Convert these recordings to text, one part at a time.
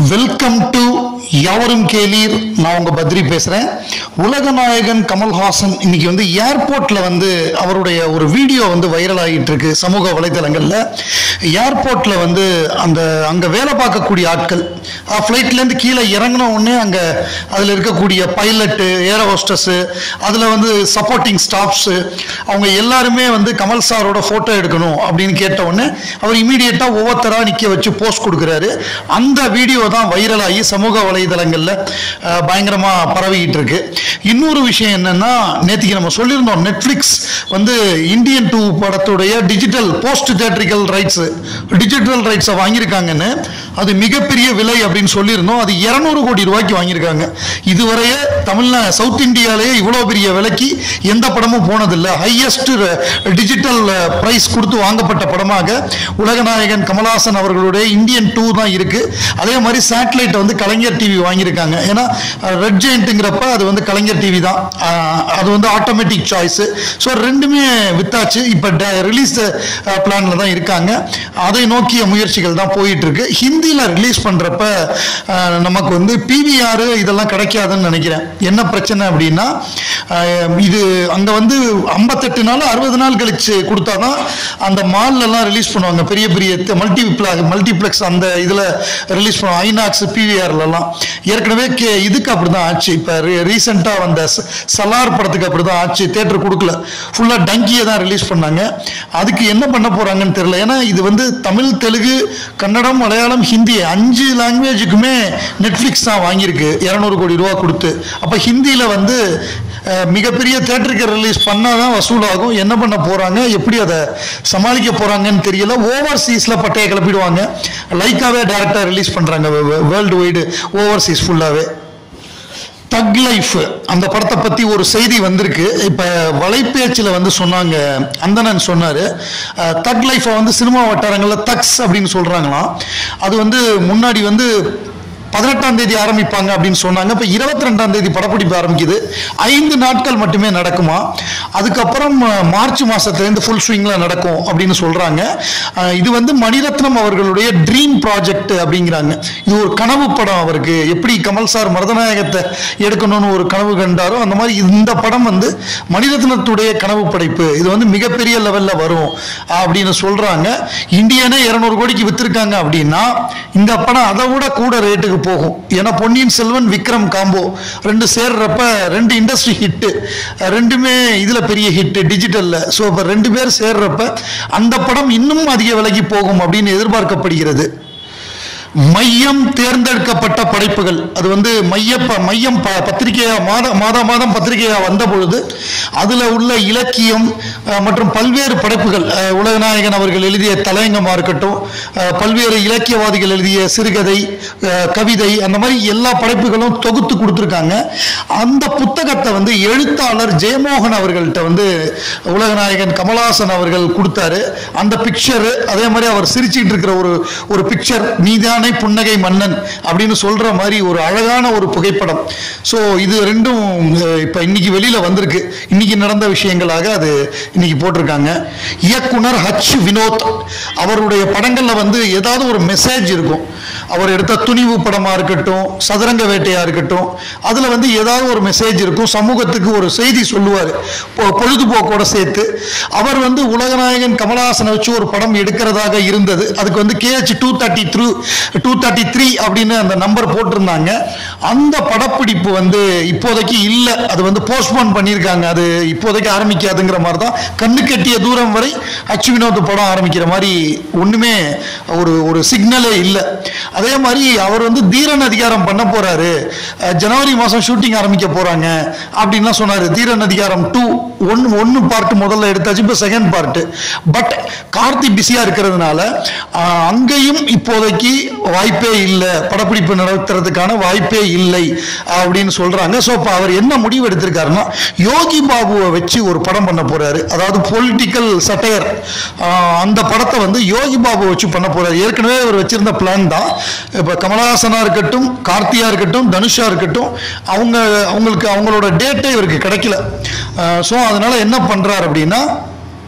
Welcome to யாவரும் கேளீர் நான் உங்க பத்ரி பேசுறேன் உலக நாயகன் கமல்ஹாசன் இன்னைக்கு வந்து ஏர்போர்ட்ல வந்து அவருடைய ஒரு வீடியோ வந்து வைரல் ஆகிட்டு இருக்கு சமூக வலைதளங்கள்ல ஏர்போர்ட்ல வந்து அந்த அங்க வேலை பார்க்கக்கூடிய ஆட்கள் ஃப்ளைட்ல இருந்து கீழே இறங்கின உடனே அங்க அதுல இருக்கக்கூடிய பைலட்டு ஏர் ஹோஸ்டஸ் அதுல வந்து சப்போர்ட்டிங் ஸ்டாஃப்ஸ் அவங்க எல்லாருமே வந்து கமல் சாரோட போட்டோ எடுக்கணும் அப்படின்னு கேட்ட உடனே அவர் இமீடியட்டா ஒவ்வொருத்தரா நிக்க வச்சு போஸ்ட் கொடுக்குறாரு அந்த வீடியோ தான் வைரல் ஆகி சமூக வலைதளங்கள்ல அஹ், பயங்கரமா பரவிக்கிட்டு இருக்கு இன்னொரு விஷயம் என்னன்னா நேத்திக்கு நம்ம சொல்லியிருந்தோம் நெட்ஃபிளிக்ஸ் வந்து இந்தியன் டூ படத்துடைய digital post theatrical rights digital ரைட்ஸை வாங்கியிருக்காங்கன்னு அது மிகப்பெரிய விலை அப்படின்னு சொல்லியிருந்தோம் அது இரநூறு கோடி ரூபாய்க்கு வாங்கியிருக்காங்க இதுவரையே தமிழ்நா சவுத் இந்தியாவிலேயே இவ்வளோ பெரிய விலைக்கு எந்த படமும் போனதில்லை ஹையஸ்ட் டிஜிட்டல் பிரைஸ் கொடுத்து வாங்கப்பட்ட படமாக உலகநாயகன் கமலஹாசன் அவர்களுடைய இந்தியன் டூ தான் இருக்கு அதே மாதிரி சேட்டலைட் வந்து கலைஞர் டிவி வாங்கியிருக்காங்க ஏன்னா ரெட் ஜெயண்ட்டுங்கிறப்ப அது வந்து கலைஞர் டிவி தான் அஹ், அது வந்து ஆட்டோமேட்டிக் சாய்ஸ் ஸோ ரெண்டுமே வித்தாச்சு இப்போ ரிலீஸ் பிளான்ல தான் இருக்காங்க அதை நோக்கிய முயற்சிகள் தான் போயிட்டு இருக்கு ஹிந்தியில் ரிலீஸ் பண்றப்ப அஹ், நமக்கு வந்து பிவிஆர் இதெல்லாம் கிடைக்காதுன்னு நினைக்கிறேன் என்ன பிரச்சனை அப்படின்னா அஹ், இது அங்கே வந்து ஐம்பத்தெட்டு நாள் அறுபது நாள் கழிச்சு கொடுத்தாதான் அந்த மால்ல எல்லாம் ரிலீஸ் பண்ணுவாங்க பெரிய பெரிய மல்டி மல்டிப்ளெக்ஸ் அந்த இதில் ரிலீஸ் பண்ணுவாங்க ஐநாக்ஸ் பிவிஆர்லலாம் ஏற்கனவே கே இதுக்கு அப்படி தான் ஆச்சு இப்போ ரீசெண்டாக வந்த ச- சலார் படத்துக்கு அப்படி தான் ஆச்சு தேட்டர் கொடுக்கல ஃபுல்லாக டங்கியை தான் ரிலீஸ் பண்ணாங்க அதுக்கு என்ன பண்ண போகிறாங்கன்னு தெரியல ஏன்னா இது வந்து தமிழ் தெலுங்கு கன்னடம் மலையாளம் ஹிந்தி அஞ்சு லாங்குவேஜுக்குமே நெட்ஃப்ளிக்ஸ் தான் வாங்கியிருக்கு இரநூறு கோடி ரூபா கொடுத்து அப்போ ஹிந்தியில் வந்து அஹ், மிகப்பெரிய தேட்டருக்கு ரிலீஸ் பண்ணால் தான் வசூலாகும் என்ன பண்ண போகிறாங்க எப்படி அதை சமாளிக்க போகிறாங்கன்னு தெரியல ஓவர்சீஸில் பட்டையை கிளப்பிடுவாங்க லைக்காவே டேரெக்டாக ரிலீஸ் பண்ணுறாங்க வேர்ல்டு வைடு ஓவர்சீஸ் ஃபுல்லாகவே தக் லைஃப் அந்த படத்தை பற்றி ஒரு செய்தி வந்திருக்கு இப்போ வலைபேச்சில் வந்து சொன்னாங்க அந்தணன் சொன்னார் தக் லைஃப்பை வந்து சினிமா வட்டாரங்களில் தக்ஸ் அப்படின்னு சொல்கிறாங்களாம் அது வந்து முன்னாடி வந்து பதினெட்டாம் தேதி ஆரம்பிப்பாங்க அப்படின்னு சொன்னாங்க இப்போ இருபத்தி ரெண்டாம் தேதி படப்பிடிப்பு ஆரம்பிக்குது ஐந்து நாட்கள் மட்டுமே நடக்குமா அதுக்கப்புறம் அஹ், மார்ச் மாசத்துலேருந்து ஃபுல் ஸ்விங்கில் நடக்கும் அப்படின்னு சொல்றாங்க அஹ், இது வந்து மணிரத்னம் அவர்களுடைய ட்ரீம் ப்ராஜெக்ட் அப்படிங்கிறாங்க இது ஒரு கனவு படம் அவருக்கு எப்படி கமல் சார் மருதநாயகத்தை எடுக்கணும்னு ஒரு கனவு கண்டாரோ அந்த மாதிரி இந்த படம் வந்து மணிரத்னத்துடைய கனவு படைப்பு இது வந்து மிகப்பெரிய லெவல்ல வரும் அப்படின்னு சொல்றாங்க இந்தியனே இருநூறு கோடிக்கு வித்திருக்காங்க அப்படின்னா இந்த படம் அதை விட கூட ரேட்டுக்கு போகும் ஏன்னா பொன்னியின் செல்வன் விக்ரம் காம்போ ரெண்டு சேர்றப்ப ரெண்டு இண்டஸ்ட்ரி ஹிட்டு ரெண்டுமே இதுல பெரிய ஹிட் டிஜிட்டல்ல ஸோ இப்போ ரெண்டு பேர் சேர்றப்ப அந்த படம் இன்னும் அதிக விலைக்கு போகும் அப்படின்னு எதிர்பார்க்கப்படுகிறது மையம் தேர்ந்தெடுக்கப்பட்ட படைப்புகள் அது வந்து மைய ப- மையம் ப- பத்திரிகையா மாத மாதா மாதம் பத்திரிகையா வந்த பொழுது அதுல உள்ள இலக்கியம் அஹ், மற்றும் பல்வேறு படைப்புகள் அஹ், உலகநாயகன் அவர்கள் எழுதிய தலையங்கமா இருக்கட்டும் அஹ், பல்வேறு இலக்கியவாதிகள் எழுதிய சிறுகதை அஹ், கவிதை அந்த மாதிரி எல்லா படைப்புகளும் தொகுத்து கொடுத்துருக்காங்க அந்த புத்தகத்தை வந்து எழுத்தாளர் ஜெயமோகன் அவர்கள்ட்ட வந்து உலகநாயகன் கமலஹாசன் அவர்கள் கொடுத்தாரு அந்த பிக்சர் அதே மாதிரி அவர் சிரிச்சிட்டு இருக்கிற ஒரு ஒரு பிக்சர் நீதானே புன்னகை மன்னன் அப்படின்னு சொல்ற மாதிரி ஒரு அழகான ஒரு புகைப்படம் ஸோ இது ரெண்டும் அஹ், இப்ப இன்னைக்கு வெளியில வந்திருக்கு இன்னைக்கு நடந்த விஷயங்களாக அது இன்னைக்கு போட்டிருக்காங்க இயக்குனர் ஹச் வினோத் அவருடைய படங்கள்ல வந்து ஏதாவது ஒரு மெசேஜ் இருக்கும் அவர் எடுத்த துணிவு படமா இருக்கட்டும் சதுரங்க வேட்டையா இருக்கட்டும் அதுல வந்து ஏதாவது ஒரு மெசேஜ் இருக்கும் சமூகத்துக்கு ஒரு செய்தி சொல்லுவார் பொழுதுபோக்கோட சேர்த்து அவர் வந்து உலகநாயகன் கமலஹாசனை வச்சு ஒரு படம் எடுக்கிறதாக இருந்தது அதுக்கு வந்து KH two thirty through two thirty three அப்படின்னு அந்த நம்பர் போட்டிருந்தாங்க அந்த படப்பிடிப்பு வந்து இப்போதைக்கு இல்லை அது வந்து போஸ்ட்போன் பண்ணியிருக்காங்க அது இப்போதைக்கு ஆரம்பிக்காதுங்கிற மாதிரி தான் கண்ணு கெட்டிய தூரம் வரை அச்சு வினோத் படம் ஆரம்பிக்கிற மாதிரி ஒண்ணுமே ஒரு ஒரு சிக்னலே இல்லை அதே மாதிரி அவர் வந்து தீரன் அதிகாரம் பண்ண போறாரு அஹ் ஜனவரி மாசம் ஷூட்டிங் ஆரம்பிக்க போறாங்க அப்படின்லாம் சொன்னாரு தீரன் அதிகாரம் டூ ஒன் ஒன்னு பார்ட் முதல்ல எடுத்தாச்சு இப்போ செகண்ட் பார்ட் பட் கார்த்தி பிஸியா இருக்கிறதுனால அஹ், அங்கேயும் இப்போதைக்கு வாய்ப்பே இல்லை படப்பிடிப்பு நடத்துறதுக்கான வாய்ப்பே இல்லை அப்படின்னு சொல்றாங்க ஸோ இப்போ அவர் என்ன முடிவு எடுத்திருக்காருன்னா யோகி பாபுவை வச்சு ஒரு படம் பண்ண போறாரு அதாவது பொலிட்டிக்கல் சட்டையர் அந்த படத்தை வந்து யோகி பாபு வச்சு பண்ண போறாரு ஏற்கனவே அவர் வச்சிருந்த பிளான் தான் இப்போ கமலஹாசனா இருக்கட்டும் கார்த்தியா இருக்கட்டும் தனுஷா இருக்கட்டும் அவங்க அவங்களுக்கு அவங்களோட டேட்டே இவருக்கு கிடைக்கல ஸோ அதனால என்ன பண்றாரு அப்படின்னா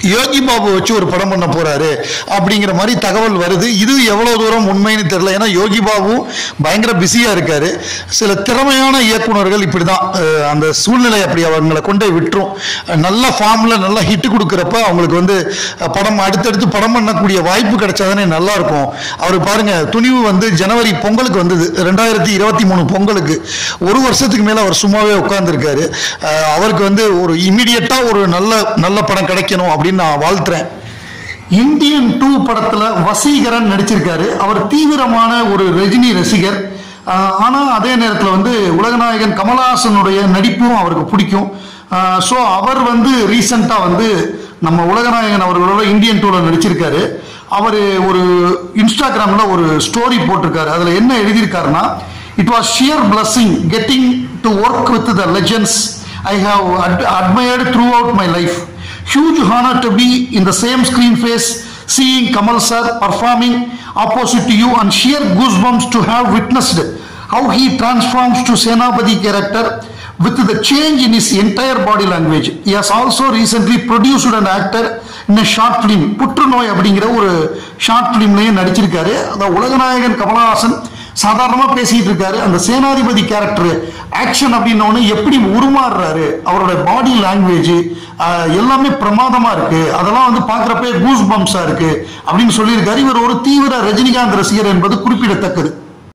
யோகி பாபு வச்சு ஒரு படம் பண்ண போறாரு அப்படிங்கிற மாதிரி தகவல் வருது இது எவ்வளவு தூரம் உண்மைன்னு தெரியல ஏன்னா யோகி பாபு பயங்கர பிஸியா இருக்காரு சில திறமையான இயக்குனர்கள் இப்படிதான் அஹ், அந்த சூழ்நிலை அப்படி அவங்களை கொண்டு போய் விட்டுரும் நல்ல ஃபார்ம்ல நல்ல ஹிட் கொடுக்குறப்ப அவங்களுக்கு வந்து அஹ், படம் அடுத்தடுத்து படம் பண்ணக்கூடிய வாய்ப்பு கிடைச்சாதானே நல்லா இருக்கும் அவர் பாருங்க துணிவு வந்து ஜனவரி பொங்கலுக்கு வந்தது ரெண்டாயிரத்தி இருபத்தி மூணு பொங்கலுக்கு ஒரு வருஷத்துக்கு மேல அவர் சும்மாவே உட்கார்ந்துருக்காரு அவருக்கு வந்து ஒரு இமிடியட்டா ஒரு நல்ல நல்ல படம் கிடைக்கணும் அப்படின்னு நான் வாழ்த்துறேன் இந்தியன் டூ படத்துல வசீகரன் நடிச்சிருக்காரு அவர் தீவிரமான ஒரு ரஜினி ரசிகர் ஆஹ் ஆனா அதே நேரத்தில் வந்து உலகநாயகன் கமலஹாசனுடைய நடிப்பும் அவருக்கு பிடிக்கும் ஸோ அவர் வந்து ரீசண்டாக வந்து நம்ம உலகநாயகன் அவர்களோட இந்தியன் டூவில் நடிச்சிருக்காரு அவர் ஒரு இன்ஸ்டாகிராமில் ஒரு ஸ்டோரி போட்டிருக்காரு அதில் என்ன எழுதியிருக்காருன்னா it was sheer blessing getting to work with the legends I have admired throughout my life huge honor to be in the same screen face seeing Kamal sir performing opposite to you and sheer goosebumps to have witnessed how he transforms to Senapati character with the change in his entire body language. He has also recently produced and acted in a short film புற்றுநோய் அப்படிங்கிற ஒரு short ஃபிலிம்லையும் நடிச்சிருக்காரு அந்த உலகநாயகன் கமலஹாசன் சாதாரணமாக பேசிட்டு இருக்காரு அந்த சேனாதிபதி கேரக்டர் ஆக்ஷன் அப்படின்னோடனே எப்படி உருமாறுறாரு அவரோட பாடி லாங்குவேஜ் எல்லாமே பிரமாதமா இருக்கு அதெல்லாம் வந்து பார்க்குறப்ப கூஸ் பம்ப்ஸா இருக்கு அப்படின்னு சொல்லியிருக்காரு இவர் ஒரு தீவிர ரஜினிகாந்த் ரசிகர் என்பது குறிப்பிடத்தக்கது